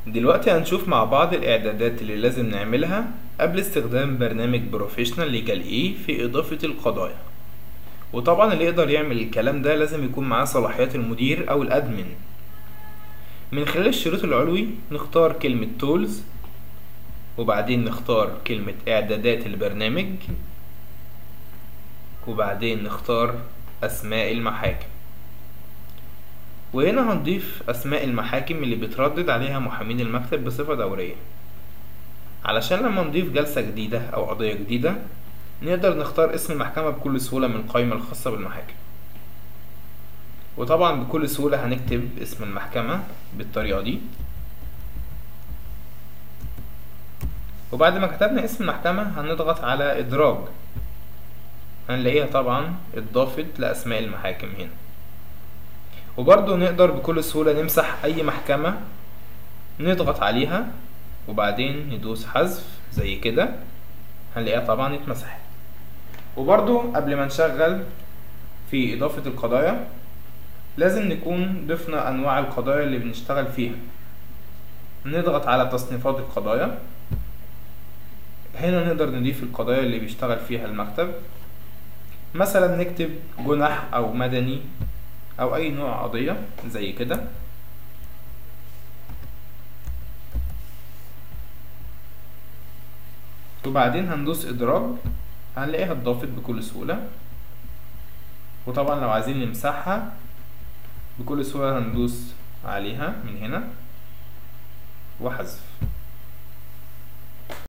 دلوقتي هنشوف مع بعض الإعدادات اللي لازم نعملها قبل استخدام برنامج بروفيشنال ليجال اي في إضافة القضايا وطبعا اللي يقدر يعمل الكلام ده لازم يكون معاه صلاحيات المدير أو الأدمن من خلال الشريط العلوي نختار كلمة تولز وبعدين نختار كلمة إعدادات البرنامج وبعدين نختار أسماء المحاكم وهنا هنضيف أسماء المحاكم اللي بتردد عليها محامين المكتب بصفة دورية علشان لما نضيف جلسة جديدة أو قضية جديدة نقدر نختار اسم المحكمة بكل سهولة من القائمة الخاصة بالمحاكم وطبعا بكل سهولة هنكتب اسم المحكمة بالطريقة دي وبعد ما كتبنا اسم المحكمة هنضغط على إدراج هنلاقيها طبعا اتضافت لأسماء المحاكم هنا وبرضه نقدر بكل سهولة نمسح أي محكمة نضغط عليها وبعدين ندوس حذف زي كده هنلاقيها طبعا اتمسحت وبرضه قبل ما نشغل في إضافة القضايا لازم نكون ضفنا أنواع القضايا اللي بنشتغل فيها نضغط على تصنيفات القضايا هنا نقدر نضيف القضايا اللي بيشتغل فيها المكتب مثلا نكتب جنح أو مدني أو أي نوع قضية زي كده وبعدين هندوس إدراج هنلاقيها اتضافت بكل سهولة وطبعا لو عايزين نمسحها بكل سهولة هندوس عليها من هنا وحذف